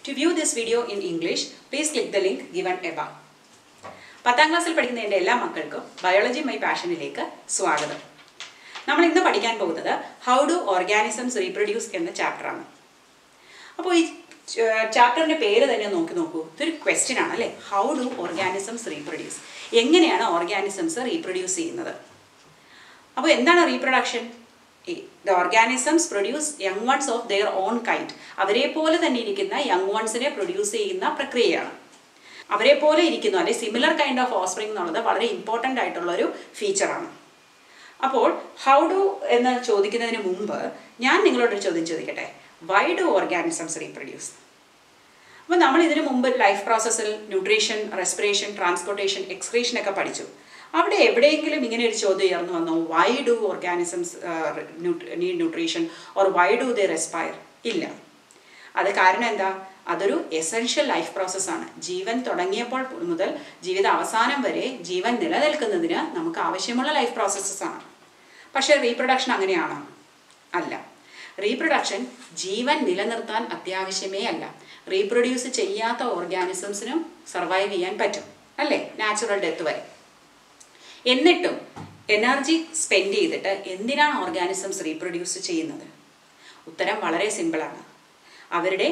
To view this video in English, please click the link given above. പത്താം ക്ലാസ്സിൽ പഠിക്കുന്ന എൻ്റെ എല്ലാ മക്കൾക്കും ബയോളജി മൈ പാഷനിലേക്ക് സ്വാഗതം നമ്മൾ ഇന്ന് പഠിക്കാൻ പോകുന്നത് ഹൗ ഡു ഓർഗാനിസംസ് റീപ്രൊഡ്യൂസ് എന്ന ചാപ്റ്ററാണ് അപ്പോൾ ഈ ചാപ്റ്ററിൻ്റെ പേര് തന്നെ നോക്കി നോക്കൂ ഇതൊരു ക്വസ്റ്റ്യൻ ആണ് അല്ലേ ഹൗ ഡു ഓർഗാനിസംസ് റീപ്രൊഡ്യൂസ് എങ്ങനെയാണ് ഓർഗാനിസംസ് റീപ്രൊഡ്യൂസ് ചെയ്യുന്നത് അപ്പോൾ എന്താണ് reproduction the organisms produce young ones of their own kind അവരെ പോലെ തന്നെ ഇരിക്കുന്ന യങ് വൺസിനെ പ്രൊഡ്യൂസ് ചെയ്യുന്ന പ്രക്രിയയാണ് അവരെ പോലെ ഇരിക്കുന്നു അല്ലെങ്കിൽ സിമിലർ കൈൻഡ് ഓഫ് ഓസ്പ്രിങ് എന്നുള്ളത് വളരെ ഇമ്പോർട്ടൻ്റ് ആയിട്ടുള്ള ഒരു ഫീച്ചറാണ് അപ്പോൾ ഹൗ ഡു എന്ന് ചോദിക്കുന്നതിന് മുമ്പ് ഞാൻ നിങ്ങളോടൊരു ചോദ്യം ചോദിക്കട്ടെ വൈ ഡു ഓർഗാനിസംസ് റീപ്രൊഡ്യൂസ് അപ്പോൾ നമ്മൾ ഇതിനു മുമ്പ് ലൈഫ് പ്രോസസ്സിൽ ന്യൂട്രീഷൻ റെസ്പിറേഷൻ ട്രാൻസ്പോർട്ടേഷൻ എക്സ്ക്രീഷൻ ഒക്കെ പഠിച്ചു അവിടെ എവിടെയെങ്കിലും ഇങ്ങനെ ഒരു ചോദ്യം ഉയർന്നു വന്നോ why do organisms need nutrition or why do they respire ഇല്ല അത് കാരണം എന്താ അതൊരു എസെൻഷ്യൽ ലൈഫ് പ്രോസസ്സാണ് ജീവൻ തുടങ്ങിയപ്പോൾ മുതൽ ജീവിത അവസാനം വരെ ജീവൻ നിലനിൽക്കുന്നതിന് നമുക്ക് ആവശ്യമുള്ള ലൈഫ് പ്രോസസ്സസ് ആണ് പക്ഷേ റീപ്രൊഡക്ഷൻ അങ്ങനെയാണോ അല്ല റീപ്രൊഡക്ഷൻ ജീവൻ നിലനിർത്താൻ അത്യാവശ്യമേ അല്ല റീപ്രൊഡ്യൂസ് ചെയ്യാത്ത ഓർഗാനിസംസിനും സർവൈവ് ചെയ്യാൻ പറ്റും അല്ലേ നാച്ചുറൽ ഡെത്ത് വരെ എന്നിട്ടും എനർജി സ്പെൻഡ് ചെയ്തിട്ട് എന്തിനാണ് ഓർഗാനിസംസ് റീപ്രൊഡ്യൂസ് ചെയ്യുന്നത് ഉത്തരം വളരെ സിമ്പിളാണ് അവരുടെ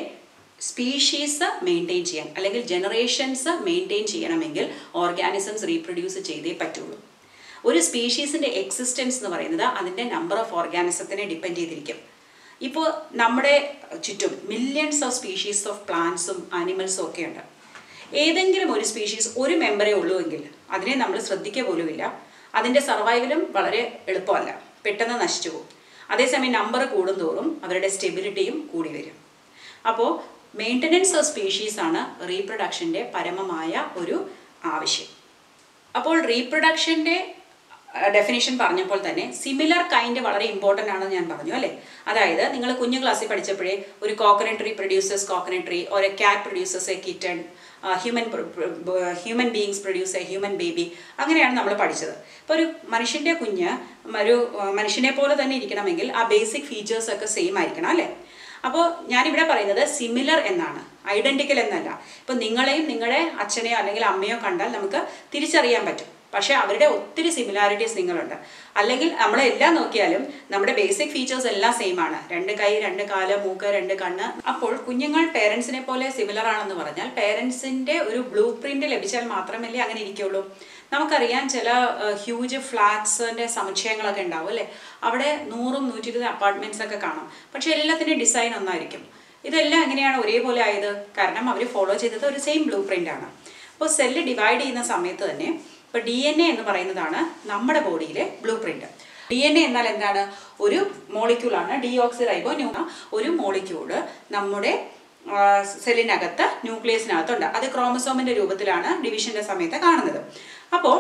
സ്പീഷീസ് മെയിൻറ്റെയിൻ ചെയ്യാൻ അല്ലെങ്കിൽ ജനറേഷൻസ് മെയിൻറ്റെയിൻ ചെയ്യണമെങ്കിൽ ഓർഗാനിസംസ് റീപ്രൊഡ്യൂസ് ചെയ്തേ പറ്റുള്ളൂ ഒരു സ്പീഷീസിൻ്റെ എക്സിസ്റ്റൻസ് എന്ന് പറയുന്നത് അതിൻ്റെ നമ്പർ ഓഫ് ഓർഗാനിസത്തിനെ ഡിപ്പെൻഡ് ചെയ്തിരിക്കും ഇപ്പോൾ നമ്മുടെ ചുറ്റും മില്യൺസ് ഓഫ് സ്പീഷീസ് ഓഫ് പ്ലാന്റ്സും ആനിമൽസും ഒക്കെ ഉണ്ട് ഏതെങ്കിലും ഒരു സ്പീഷീസ് ഒരു മെമ്പറേ ഉള്ളൂ എങ്കിൽ അതിനെ നമ്മൾ ശ്രദ്ധിക്കുക പോലുമില്ല അതിൻ്റെ സർവൈവലും വളരെ എളുപ്പമല്ല പെട്ടെന്ന് നശിച്ചു പോകും അതേസമയം നമ്പർ കൂടുന്തോറും അവരുടെ സ്റ്റെബിലിറ്റിയും കൂടി വരും അപ്പോൾ മെയിൻ്റനൻസ് ഓഫ് സ്പീഷീസ് ആണ് റീപ്രൊഡക്ഷൻ്റെ പരമമായ ഒരു ആവശ്യം അപ്പോൾ റീപ്രൊഡക്ഷൻ്റെ ഡെഫിനേഷൻ പറഞ്ഞപ്പോൾ തന്നെ സിമിലർ കൈൻഡ് വളരെ ഇമ്പോർട്ടൻ്റ് ആണെന്ന് ഞാൻ പറഞ്ഞു അല്ലേ അതായത് നിങ്ങൾ കുഞ്ഞു ക്ലാസ്സിൽ പഠിച്ചപ്പോഴേ ഒരു coconut tree producers coconut tree ഒരു cat producers a kitten human human beings produce a human baby അങ്ങനെയാണ് നമ്മൾ പഠിച്ചത് ഇപ്പോൾ ഒരു മനുഷ്യൻ്റെ കുഞ്ഞ് ഒരു മനുഷ്യനെ പോലെ തന്നെ ഇരിക്കണമെങ്കിൽ ആ ബേസിക് ഫീച്ചേഴ്സ് ഒക്കെ സെയിം ആയിരിക്കണം അല്ലേ അപ്പോൾ ഞാനിവിടെ പറയുന്നത് സിമിലർ എന്നാണ് ഐഡൻറ്റിക്കൽ എന്നല്ല ഇപ്പം നിങ്ങളെയും നിങ്ങളുടെ അച്ഛനെയോ അല്ലെങ്കിൽ അമ്മയോ കണ്ടാൽ നമുക്ക് തിരിച്ചറിയാൻ പറ്റും പക്ഷേ അവരുടെ ഒത്തിരി സിമിലാരിറ്റീസ് നിങ്ങളുണ്ട് അല്ലെങ്കിൽ നമ്മളെല്ലാം നോക്കിയാലും നമ്മുടെ ബേസിക് ഫീച്ചേഴ്സ് എല്ലാം സെയിം ആണ് രണ്ട് കൈ രണ്ട് കാല് മൂക്ക് രണ്ട് കണ്ണ് അപ്പോൾ കുഞ്ഞുങ്ങൾ പേരൻസിനെ പോലെ സിമിലർ ആണെന്ന് പറഞ്ഞാൽ പേരൻസിൻ്റെ ഒരു ബ്ലൂ പ്രിന്റ് ലഭിച്ചാൽ മാത്രമല്ലേ അങ്ങനെ ഇരിക്കുള്ളൂ നമുക്കറിയാം ചില ഹ്യൂജ് ഫ്ലാറ്റ്സിൻ്റെ സമുച്ചയങ്ങളൊക്കെ ഉണ്ടാവും അല്ലേ അവിടെ നൂറും നൂറ്റി ഇരുപത് അപ്പാർട്ട്മെൻറ്റ്സ് ഒക്കെ കാണാം പക്ഷേ എല്ലാത്തിൻ്റെയും ഡിസൈൻ ഒന്നായിരിക്കും ഇതെല്ലാം എങ്ങനെയാണ് ഒരേപോലെ ആയത് കാരണം അവർ ഫോളോ ചെയ്തത് ഒരു സെയിം ബ്ലൂ പ്രിൻ്റ് ആണ് അപ്പോൾ സെല്ല് ഡിവൈഡ് ചെയ്യുന്ന സമയത്ത് തന്നെ ഇപ്പോൾ ഡി എൻ എ എന്ന് പറയുന്നതാണ് നമ്മുടെ ബോഡിയിലെ blueprint D N A എന്നാൽ എന്താണ് ഒരു മോളിക്യൂളാണ് ഡിയോക്സി റൈബോ ന്യൂണ ഒരു മോളിക്യൂള് നമ്മുടെ സെല്ലിനകത്ത് ന്യൂക്ലിയസിനകത്തുണ്ട് അത് ക്രോമസോമിൻ്റെ രൂപത്തിലാണ് ഡിവിഷൻ്റെ സമയത്ത് കാണുന്നത് അപ്പോൾ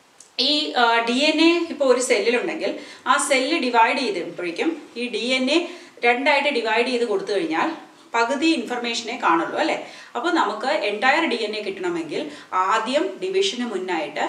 ഈ ഡി എൻ എ ഇപ്പോൾ ഒരു സെല്ലിലുണ്ടെങ്കിൽ ആ സെല്ല് ഡിവൈഡ് ചെയ്തപ്പോഴേക്കും ഈ ഡി എൻ എ രണ്ടായിട്ട് ഡിവൈഡ് ചെയ്ത് കൊടുത്തു കഴിഞ്ഞാൽ പകുതി ഇൻഫർമേഷനെ കാണുള്ളൂ അല്ലേ അപ്പോൾ നമുക്ക് എൻറ്റയർ ഡി എൻ എ കിട്ടണമെങ്കിൽ ആദ്യം ഡിവിഷന് മുന്നായിട്ട്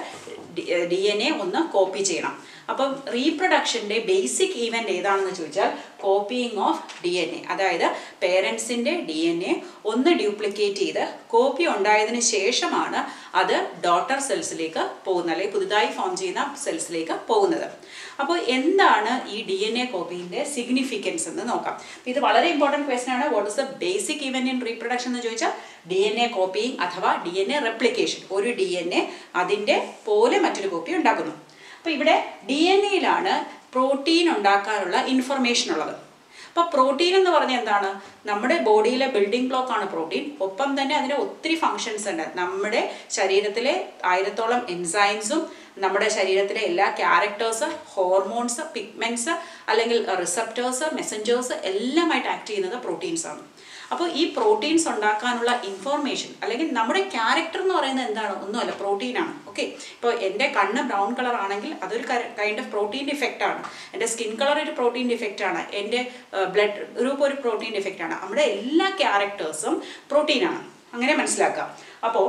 ഡി എൻ എ ഒന്ന് കോപ്പി ചെയ്യണം അപ്പം റീപ്രൊഡക്ഷൻ്റെ ബേസിക് ഈവൻ്റ് ഏതാണെന്ന് ചോദിച്ചാൽ copying of D N A അതായത് പേരൻസിൻ്റെ ഡി എൻ എ ഒന്ന് ഡ്യൂപ്ലിക്കേറ്റ് ചെയ്ത് കോപ്പി ഉണ്ടായതിന് ശേഷമാണ് അത് ഡോട്ടർ സെൽസിലേക്ക് പോകുന്നത് അല്ലെങ്കിൽ പുതുതായി ഫോം ചെയ്യുന്ന സെൽസിലേക്ക് പോകുന്നത് അപ്പോൾ എന്താണ് ഈ ഡി എൻ എ കോപ്പിൻ്റെ സിഗ്നിഫിക്കൻസ് എന്ന് നോക്കാം ഇത് വളരെ ഇമ്പോർട്ടൻറ്റ് ക്വസ്റ്റൻ ആണ് what is the basic event in reproduction എന്ന് ചോദിച്ചാൽ ഡി എൻ എ കോപ്പിയിങ് അഥവാ ഡി എൻ എ റെപ്ലിക്കേഷൻ ഒരു ഡി എൻ എ അതിൻ്റെ പോലെ മറ്റൊരു കോപ്പി ഉണ്ടാക്കുന്നു അപ്പോൾ ഇവിടെ ഡി എൻ എയിലാണ് പ്രോട്ടീൻ ഉണ്ടാക്കാനുള്ള ഇൻഫർമേഷൻ ഉള്ളത് അപ്പോൾ പ്രോട്ടീൻ എന്ന് പറഞ്ഞാൽ എന്താണ് നമ്മുടെ ബോഡിയിലെ ബിൽഡിംഗ് ബ്ലോക്ക് ആണ് പ്രോട്ടീൻ ഒപ്പം തന്നെ അതിന് ഒത്തിരി ഫങ്ഷൻസ് ഉണ്ട് നമ്മുടെ ശരീരത്തിലെ ആയിരത്തോളം എൻസൈംസും നമ്മുടെ ശരീരത്തിലെ എല്ലാ ക്യാരക്ടേഴ്സ് ഹോർമോൺസ് പിഗ്മെൻറ്റ്സ് അല്ലെങ്കിൽ റിസപ്റ്റേഴ്സ് മെസ്സഞ്ചേഴ്സ് എല്ലാമായിട്ട് ആക്ട് ചെയ്യുന്നത് പ്രോട്ടീൻസ് ആണ് അപ്പോൾ ഈ പ്രോട്ടീൻസ് ഉണ്ടാക്കാനുള്ള ഇൻഫോർമേഷൻ അല്ലെങ്കിൽ നമ്മുടെ ക്യാരക്ടർ എന്ന് പറയുന്നത് എന്താണ് ഒന്നുമല്ല പ്രോട്ടീനാണ് ഓക്കെ ഇപ്പോൾ എൻ്റെ കണ്ണ് ബ്രൗൺ കളർ ആണെങ്കിൽ അതൊരു കൈൻഡ് ഓഫ് പ്രോട്ടീൻ ഡിഫക്റ്റ് ആണ് എൻ്റെ സ്കിൻ കളർ ഒരു പ്രോട്ടീൻ ഡിഫക്റ്റ് ആണ് എൻ്റെ ബ്ലഡ് ഗ്രൂപ്പ് ഒരു പ്രോട്ടീൻ ഡിഫക്റ്റ് ആണ് നമ്മുടെ എല്ലാ ക്യാരക്ടേഴ്സും പ്രോട്ടീനാണ് അങ്ങനെ മനസ്സിലാക്കാം അപ്പോൾ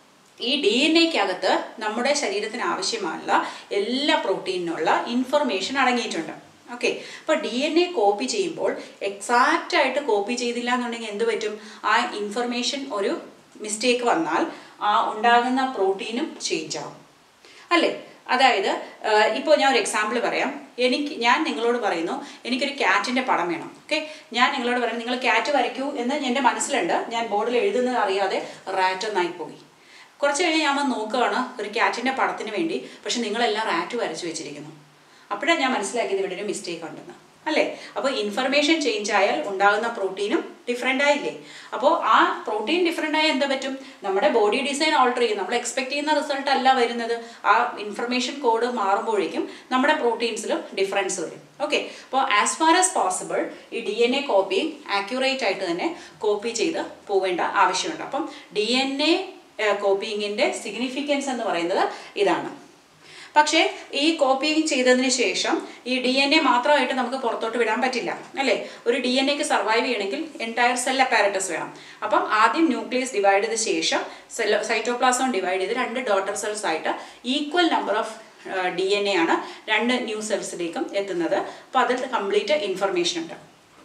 ഈ ഡി എൻ എക്കകത്ത് നമ്മുടെ ശരീരത്തിന് ആവശ്യമുള്ള എല്ലാ പ്രോട്ടീനിനുള്ള ഇൻഫർമേഷൻ അടങ്ങിയിട്ടുണ്ട് ഓക്കെ അപ്പോൾ ഡി എൻ എ കോപ്പി ചെയ്യുമ്പോൾ എക്സാക്റ്റ് ആയിട്ട് കോപ്പി ചെയ്തില്ല എന്നുണ്ടെങ്കിൽ എന്ത് പറ്റും ആ ഇൻഫർമേഷൻ ഒരു മിസ്റ്റേക്ക് വന്നാൽ ആ ഉണ്ടാകുന്ന പ്രോട്ടീനും ചേഞ്ച് ആവും അല്ലേ അതായത് ഇപ്പോൾ ഞാൻ ഒരു എക്സാമ്പിൾ പറയാം എനിക്ക് ഞാൻ നിങ്ങളോട് പറയുന്നു എനിക്കൊരു ക്യാറ്റിൻ്റെ പടം വേണം ഓക്കെ ഞാൻ നിങ്ങളോട് പറയുന്നു നിങ്ങൾ ക്യാറ്റ് വരയ്ക്കൂ എന്ന് എൻ്റെ മനസ്സിലുണ്ട് ഞാൻ ബോർഡിൽ എഴുതുന്നത് അറിയാതെ റാറ്റ് എന്നായി പോയി കുറച്ച് കഴിഞ്ഞ് ഞാൻ വന്ന് നോക്കുകയാണ് ഒരു ക്യാറ്റിൻ്റെ പടത്തിന് വേണ്ടി പക്ഷെ നിങ്ങളെല്ലാം റാറ്റ് വരച്ചു വെച്ചിരിക്കുന്നു അപ്പോഴാണ് ഞാൻ മനസ്സിലാക്കിയത് ഇവിടെ ഒരു മിസ്റ്റേക്ക് ഉണ്ടെന്ന് അല്ലേ അപ്പോൾ ഇൻഫർമേഷൻ ചേഞ്ച് ആയാൽ ഉണ്ടാകുന്ന പ്രോട്ടീനും ഡിഫറെൻ്റ് ആയില്ലേ അപ്പോൾ ആ പ്രോട്ടീൻ ഡിഫറെൻ്റ് ആയാൽ എന്താ പറ്റും നമ്മുടെ ബോഡി ഡിസൈൻ ഓൾട്ടർ ചെയ്യും നമ്മൾ എക്സ്പെക്ട് ചെയ്യുന്ന റിസൾട്ട് അല്ല വരുന്നത് ആ ഇൻഫർമേഷൻ കോഡ് മാറുമ്പോഴേക്കും നമ്മുടെ പ്രോട്ടീൻസിലും ഡിഫറൻസ് വരും ഓക്കെ അപ്പോൾ ആസ് ഫാർ ആസ് പോസിബിൾ ഈ ഡി എൻ എ കോപ്പിയും ആക്യുറേറ്റ് ആയിട്ട് തന്നെ കോപ്പി ചെയ്ത് പോവേണ്ട ആവശ്യമുണ്ട് അപ്പം ഡി എൻ എ കോപ്പിയിങ്ങിൻ്റെ സിഗ്നിഫിക്കൻസ് എന്ന് പറയുന്നത് ഇതാണ് പക്ഷേ ഈ കോപ്പിങ് ചെയ്തതിന് ശേഷം ഈ ഡി എൻ എ മാത്രമായിട്ട് നമുക്ക് പുറത്തോട്ട് വിടാൻ പറ്റില്ല അല്ലേ ഒരു ഡി എൻ എക്ക് സർവൈവ് ചെയ്യണമെങ്കിൽ എൻറ്റയർ സെൽ അപ്പാരറ്റസ് വേണം അപ്പം ആദ്യം ന്യൂക്ലിയസ് ഡിവൈഡ് ചെയ്ത ശേഷം സെൽ സൈറ്റോപ്ലാസം ഡിവൈഡ് ചെയ്ത് രണ്ട് ഡോട്ടർ സെൽസ് ആയിട്ട് equal number of D N A ആണ് രണ്ട് ന്യൂ സെൽസിലേക്കും എത്തുന്നത് അപ്പോൾ അതിൽ കംപ്ലീറ്റ് ഇൻഫർമേഷൻ ഉണ്ട്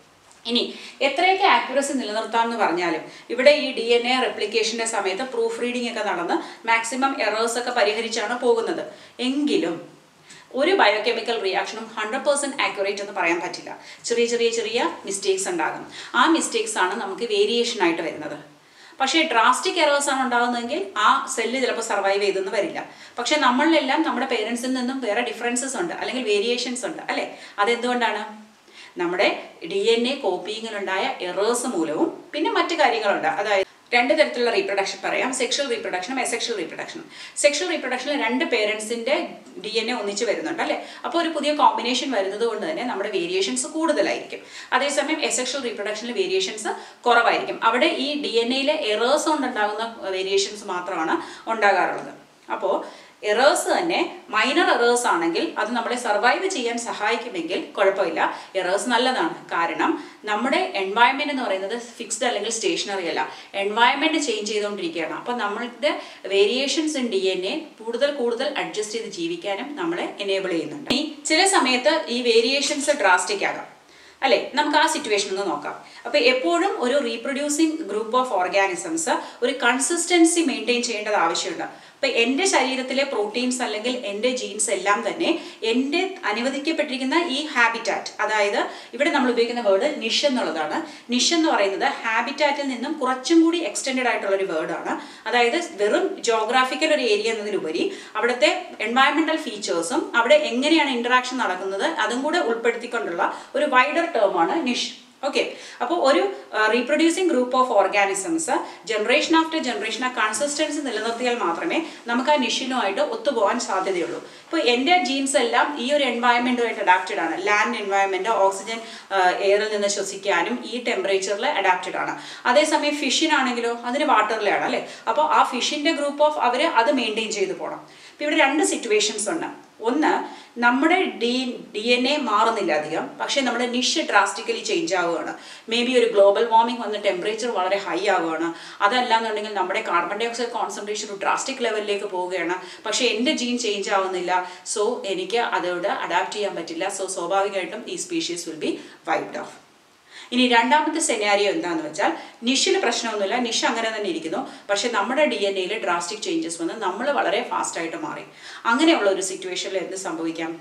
ഇനി എത്രയൊക്കെ ആക്യുറസി നിലനിർത്താമെന്ന് പറഞ്ഞാലും ഇവിടെ ഈ ഡി എൻ എ റെപ്ലിക്കേഷൻ്റെ സമയത്ത് പ്രൂഫ് റീഡിംഗ് ഒക്കെ നടന്ന് മാക്സിമം എറേഴ്സ് ഒക്കെ പരിഹരിച്ചാണ് പോകുന്നത് എങ്കിലും ഒരു ബയോകെമിക്കൽ റിയാക്ഷനും ഹൺഡ്രഡ് പേഴ്സൻറ്റ് ആക്യുറേറ്റ് എന്ന് പറയാൻ പറ്റില്ല ചെറിയ ചെറിയ ചെറിയ മിസ്റ്റേക്സ് ഉണ്ടാകും ആ മിസ്റ്റേക്സ് ആണ് നമുക്ക് വേരിയേഷൻ ആയിട്ട് വരുന്നത് പക്ഷേ ഡ്രാസ്റ്റിക് എറേഴ്സ് ആണ് ഉണ്ടാകുന്നതെങ്കിൽ ആ സെല്ല് ചിലപ്പോൾ സർവൈവ് ചെയ്തെന്ന് വരില്ല പക്ഷേ നമ്മളിലെല്ലാം നമ്മുടെ പേരൻസിൽ നിന്നും വേറെ ഡിഫറൻസസ് ഉണ്ട് അല്ലെങ്കിൽ വേരിയേഷൻസ് ഉണ്ട് അല്ലേ അതെന്തുകൊണ്ടാണ് നമ്മുടെ ഡി എൻ എ കോപ്പിയിങ്ങിലുണ്ടായ എറേഴ്സ് മൂലവും പിന്നെ മറ്റു കാര്യങ്ങളുണ്ട് അതായത് രണ്ട് തരത്തിലുള്ള റീപ്രൊഡക്ഷൻ പറയാം സെക്ഷൽ റീപ്രൊഡക്ഷനും എസെക്ഷൽ റീപ്രൊഡക്ഷനും സെക്ഷൽ റീപ്രൊഡക്ഷനിൽ രണ്ട് പേരൻസിന്റെ ഡി എൻ എ ഒന്നിച്ച് വരുന്നുണ്ട് അല്ലേ അപ്പോൾ ഒരു പുതിയ കോമ്പിനേഷൻ വരുന്നത് കൊണ്ട് തന്നെ നമ്മുടെ വേരിയേഷൻസ് കൂടുതലായിരിക്കും അതേസമയം എസെക്ഷൽ റീപ്രൊഡക്ഷനിൽ വേരിയേഷൻസ് കുറവായിരിക്കും അവിടെ ഈ ഡി എൻ എയിലെ എറേഴ്സ് കൊണ്ടുണ്ടാകുന്ന വേരിയേഷൻസ് മാത്രമാണ് ഉണ്ടാകാറുള്ളത് അപ്പോൾ എറേഴ്സ് തന്നെ മൈനർ എറേഴ്സ് ആണെങ്കിൽ അത് നമ്മളെ സർവൈവ് ചെയ്യാൻ സഹായിക്കുമെങ്കിൽ കുഴപ്പമില്ല എറേഴ്സ് നല്ലതാണ് കാരണം നമ്മുടെ എൻവയൺമെന്റ് എന്ന് പറയുന്നത് ഫിക്സ്ഡ് അല്ലെങ്കിൽ സ്റ്റേഷനറി അല്ല എൻവയൺമെന്റ് ചേഞ്ച് ചെയ്തുകൊണ്ടിരിക്കുകയാണ് അപ്പോൾ നമ്മളുടെ variations in D N A കൂടുതൽ കൂടുതൽ അഡ്ജസ്റ്റ് ചെയ്ത് ജീവിക്കാനും നമ്മളെ എനേബിൾ ചെയ്യുന്നുണ്ട് ഈ ചില സമയത്ത് ഈ വേരിയേഷൻസ് ഡ്രാസ്റ്റിക് ആകാം അല്ലെ നമുക്ക് ആ സിറ്റുവേഷൻ ഒന്ന് നോക്കാം അപ്പോൾ എപ്പോഴും ഒരു റീപ്രൊഡ്യൂസിങ് ഗ്രൂപ്പ് ഓഫ് ഓർഗാനിസംസ് ഒരു കൺസിസ്റ്റൻസി മെയിൻറ്റെയിൻ ചെയ്യേണ്ടത് ആവശ്യമുണ്ട് അപ്പം എൻ്റെ ശരീരത്തിലെ പ്രോട്ടീൻസ് അല്ലെങ്കിൽ എൻ്റെ ജീൻസ് എല്ലാം തന്നെ എൻ്റെ അനുവദിക്കപ്പെട്ടിരിക്കുന്ന ഈ ഹാബിറ്റാറ്റ് അതായത് ഇവിടെ നമ്മൾ ഉപയോഗിക്കുന്ന വേർഡ് നിഷ് എന്നുള്ളതാണ് നിഷ് എന്ന് പറയുന്നത് ഹാബിറ്റാറ്റിൽ നിന്നും കുറച്ചും കൂടി എക്സ്റ്റെൻഡ് ആയിട്ടുള്ള ഒരു വേർഡാണ് അതായത് വെറും ജോഗ്രാഫിക്കൽ ഒരു ഏരിയ എന്നതിലുപരി അവിടുത്തെ എൻവയറമെന്റൽ ഫീച്ചേഴ്സും അവിടെ എങ്ങനെയാണ് ഇന്ററാക്ഷൻ നടക്കുന്നത് അതും കൂടെ ഉൾപ്പെടുത്തിക്കൊണ്ടുള്ള ഒരു വൈഡർ ടേമാണ് നിഷ് ഓക്കെ അപ്പോൾ ഒരു reproducing group of organisms generation after generation ആ കൺസിസ്റ്റൻസി നിലനിർത്തിയാൽ മാത്രമേ നമുക്ക് ആ നിഷിനുമായിട്ട് ഒത്തുപോകാൻ സാധ്യതയുള്ളൂ ഇപ്പോൾ എൻ്റെ ജീൻസ് എല്ലാം ഈ ഒരു എൻവയൺമെൻറ്റുമായിട്ട് അഡാപ്റ്റഡ് ആണ് ലാൻഡ് എൻവയൺമെൻറ്റ് ഓക്സിജൻ എയറിൽ നിന്ന് ശ്വസിക്കാനും ഈ ടെമ്പറേച്ചറിൽ അഡാപ്റ്റഡ് ആണ് അതേസമയം ഫിഷിനാണെങ്കിലോ അതിന് വാട്ടറിലാണ് അല്ലേ അപ്പോൾ ആ ഫിഷിൻ്റെ ഗ്രൂപ്പ് ഓഫ് അവർ അത് മെയിൻറ്റെയിൻ ചെയ്തു പോകണം ഇപ്പോൾ ഇവിടെ രണ്ട് സിറ്റുവേഷൻസ് ഉണ്ട് ഒന്ന് നമ്മുടെ ഡി ഡി എൻ എ മാറുന്നില്ല അധികം പക്ഷേ നമ്മുടെ നിഷ് ഡ്രാസ്റ്റിക്കലി ചേഞ്ച് ആവുകയാണ് മേ ബി ഒരു ഗ്ലോബൽ വാർമിംഗ് വന്ന് ടെമ്പറേച്ചർ വളരെ ഹൈ ആവുകയാണ് അതല്ല എന്നുണ്ടെങ്കിൽ നമ്മുടെ കാർബൺ ഡൈ ഓക്സൈഡ് കോൺസെൻട്രേഷൻ ഒരു ഡ്രാസ്റ്റിക് ലെവലിലേക്ക് പോവുകയാണ് പക്ഷേ എൻ്റെ ജീൻ ചേഞ്ച് ആവുന്നില്ല സോ എനിക്ക് അതോട് അഡാപ്റ്റ് ചെയ്യാൻ പറ്റില്ല സോ സ്വാഭാവികമായിട്ടും ഈ species will be wiped off ഇനി രണ്ടാമത്തെ സെനാരിയോ എന്താണെന്ന് വെച്ചാൽ നിഷിൽ പ്രശ്നമൊന്നുമില്ല നിഷ് അങ്ങനെ തന്നെ ഇരിക്കുന്നു പക്ഷേ നമ്മുടെ ഡി എൻ എയിൽ ഡ്രാസ്റ്റിക് ചേഞ്ചസ് വന്ന് നമ്മൾ വളരെ ഫാസ്റ്റായിട്ട് മാറി അങ്ങനെയുള്ള ഒരു സിറ്റുവേഷനിൽ എന്ത് സംഭവിക്കാം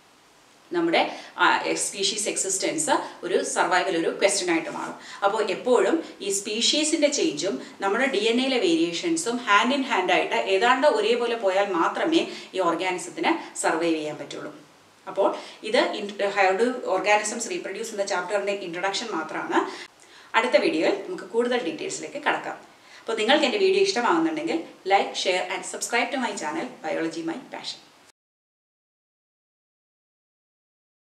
നമ്മുടെ സ്പീഷീസ് എക്സിസ്റ്റൻസ് ഒരു സർവൈവൽ ഒരു ക്വസ്റ്റ്യൻ ആയിട്ട് മാറും അപ്പോൾ എപ്പോഴും ഈ സ്പീഷീസിൻ്റെ ചേഞ്ചും നമ്മുടെ ഡി എൻ എയിലെ വേരിയേഷൻസും ഹാൻഡ് ഇൻ ഹാൻഡ് ആയിട്ട് ഏതാണ്ട് ഒരേപോലെ പോയാൽ മാത്രമേ ഈ ഓർഗാനിസത്തിന് സർവൈവ് ചെയ്യാൻ പറ്റുള്ളൂ അപ്പോൾ ഇത് ഹൗ ഡു ഓർഗാനിസംസ് റീപ്രൊഡ്യൂസ് എന്ന ചാപ്റ്ററിൻ്റെ ഇൻട്രൊഡക്ഷൻ മാത്രമാണ് അടുത്ത വീഡിയോയിൽ നമുക്ക് കൂടുതൽ ഡീറ്റെയിൽസിലേക്ക് കടക്കാം അപ്പോൾ നിങ്ങൾക്ക് എൻ്റെ വീഡിയോ ഇഷ്ടമാകുന്നുണ്ടെങ്കിൽ like share and subscribe to my channel biology my passion